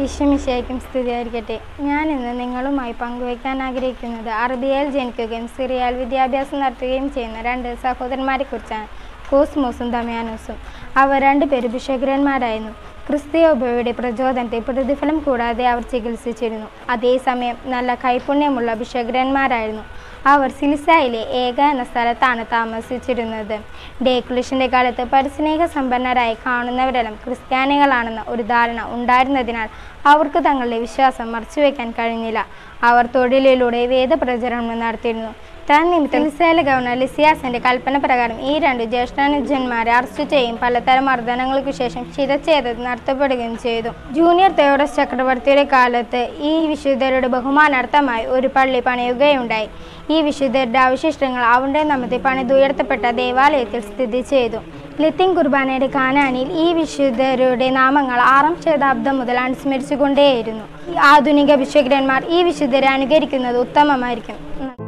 ഈശ്വമിശയ്ക്കും സ്തുതിയായിരിക്കട്ടെ ഞാൻ ഇന്ന് നിങ്ങളുമായി പങ്കുവയ്ക്കാൻ ആഗ്രഹിക്കുന്നത് അറബിയയിൽ ജനിക്കുകയും സിറിയയിൽ വിദ്യാഭ്യാസം നടത്തുകയും ചെയ്യുന്ന രണ്ട് സഹോദരന്മാരെ കുറിച്ചാണ് കോസ്മോസും ദമയാനോസും അവർ രണ്ടുപേരും ഭിഷഗ്രന്മാരായിരുന്നു ക്രിസ്തീയ ഉപയുടെ പ്രചോദനത്തെ പ്രതിഫലം കൂടാതെ അവർ ചികിത്സിച്ചിരുന്നു അതേസമയം നല്ല കൈപുണ്യമുള്ള ഭിഷഗ്രന്മാരായിരുന്നു അവർ സിലിസായിലെ ഏക എന്ന സ്ഥലത്താണ് താമസിച്ചിരുന്നത് ഡേക്കുലിഷിൻ്റെ കാലത്ത് പരിസ്നേഹ സമ്പന്നരായി കാണുന്നവരെല്ലാം ക്രിസ്ത്യാനികളാണെന്ന ഒരു ധാരണ ഉണ്ടായിരുന്നതിനാൽ അവർക്ക് തങ്ങളുടെ വിശ്വാസം മറച്ചുവെക്കാൻ കഴിഞ്ഞില്ല അവർ തൊഴിലിലൂടെ വേദപ്രചരണം നടത്തിയിരുന്നു തന്നിമിത്തം സിലിസയിലെ ഗവർണർ ലിസിയാസിന്റെ കൽപ്പന പ്രകാരം ഈ രണ്ട് ജ്യേഷ്ഠാനുജന്മാരെ അറസ്റ്റ് ചെയ്യുകയും പലതരം മർദ്ദനങ്ങൾക്ക് ശേഷം ശിരച്ഛേദം നടത്തപ്പെടുകയും ചെയ്തു ജൂനിയർ തെയോഡസ് ചക്രവർത്തിയുടെ കാലത്ത് ഈ വിശുദ്ധരുടെ ബഹുമാനാർത്ഥമായി ഒരു പള്ളി പണിയുകയുണ്ടായി ഈ വിശുദ്ധരുടെ അവശിഷ്ടങ്ങൾ അവരുടെ നാമത്തിൽ പണിതുയർത്തപ്പെട്ട ദേവാലയത്തിൽ സ്ഥിതി ചെയ്തു ലത്തിൻ കുർബാനയുടെ കാനാനിൽ ഈ വിശുദ്ധരുടെ നാമങ്ങൾ ആറാം ശതാബ്ദം മുതൽ അനുസ്മരിച്ചുകൊണ്ടേയിരുന്നു ഈ ആധുനിക വിശുദ്ധന്മാർ ഈ വിശുദ്ധരെ അനുകരിക്കുന്നത് ഉത്തമമായിരിക്കും